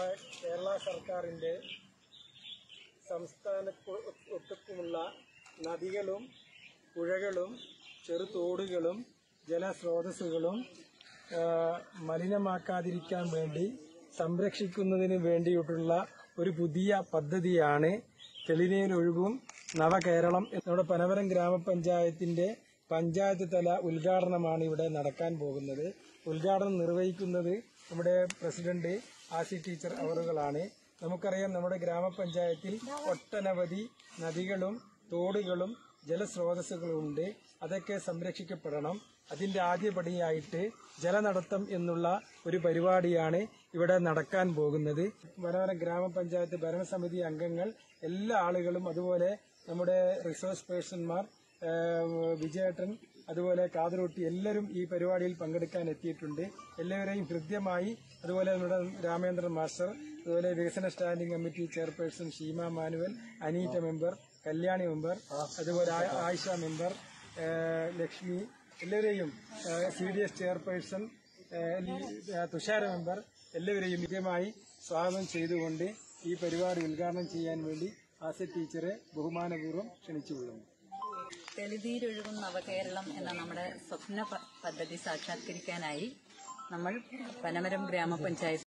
നമ്മുടെ കേരള സർക്കാരിന്റെ സംസ്ഥാനത്ത് ഒട്ടുക്കുമുള്ള നദികളും പുഴകളും ചെറുതോടുകളും ജലസ്രോതസ്സുകളും ആ, മലിനമാക്കാതിരിക്കാൻ വേണ്ടി സംരക്ഷിക്കുന്നതിന് വേണ്ടിയിട്ടുള്ള ഒരു പുതിയ പദ്ധതിയാണ് തെളിനീരൊഴുകും നവകേരളം നമ്മുടെ പനവരം ഗ്രാമപഞ്ചായത്തിന്റെ പഞ്ചായത്ത് തല ഉദ്ഘാടനമാണ് ഇവിടെ നടക്കാൻ പോകുന്നത് ഉദ്ഘാടനം നിർവഹിക്കുന്നത് നമ്മുടെ പ്രസിഡന്റ് ആസി ടീച്ചർ അവറുകളാണ് നമുക്കറിയാം നമ്മുടെ ഗ്രാമപഞ്ചായത്തിൽ ഒട്ടനവധി നദികളും തോടുകളും ജലസ്രോതസ്സുകളും ഉണ്ട് അതൊക്കെ സംരക്ഷിക്കപ്പെടണം അതിന്റെ ആദ്യപടിയായിട്ട് ജലനടത്തം എന്നുള്ള ഒരു പരിപാടിയാണ് ഇവിടെ നടക്കാൻ പോകുന്നത് വനവര ഗ്രാമപഞ്ചായത്ത് ഭരണസമിതി അംഗങ്ങൾ എല്ലാ ആളുകളും അതുപോലെ നമ്മുടെ റിസോഴ്സ് പേഴ്സൺമാർ ഏഹ് വിജയേട്ടൻ അതുപോലെ കാതറൊട്ടി എല്ലാവരും ഈ പരിപാടിയിൽ പങ്കെടുക്കാൻ എത്തിയിട്ടുണ്ട് എല്ലാവരെയും ഹൃദ്യമായി അതുപോലെ നമ്മുടെ രാമേന്ദ്രൻ മാസ്റ്റർ അതുപോലെ വികസന standing committee chairperson Sheema Manuel Aneeta member Kalyani member അതുപോലെ ആ- ആയിഷ മെമ്പർ ഏഹ് ലക്ഷ്മി എല്ലാവരെയും സി ഡി എസ് ചെയർപേഴ്സൺ ഏഹ് ലി- ഏഹ് തുഷാര മെമ്പർ എല്ലാവരെയും ഹൃദ്യമായി സ്വാഗതം ചെയ്തുകൊണ്ട് ഈ പരിപാടി ഉദ്ഘാടനം ചെയ്യാൻ വേണ്ടി ആസെ ടീച്ചറെ ബഹുമാനപൂർവ്വം ക്ഷണിച്ചുകൊള്ളുന്നു തെളിതീരൊഴുകും നവകേരളം എന്ന നമ്മുടെ സ്വപ്ന പ- പദ്ധതി സാക്ഷാത്കരിക്കാനായി നമ്മൾ പനമരം ഗ്രാമപഞ്ചായത്ത്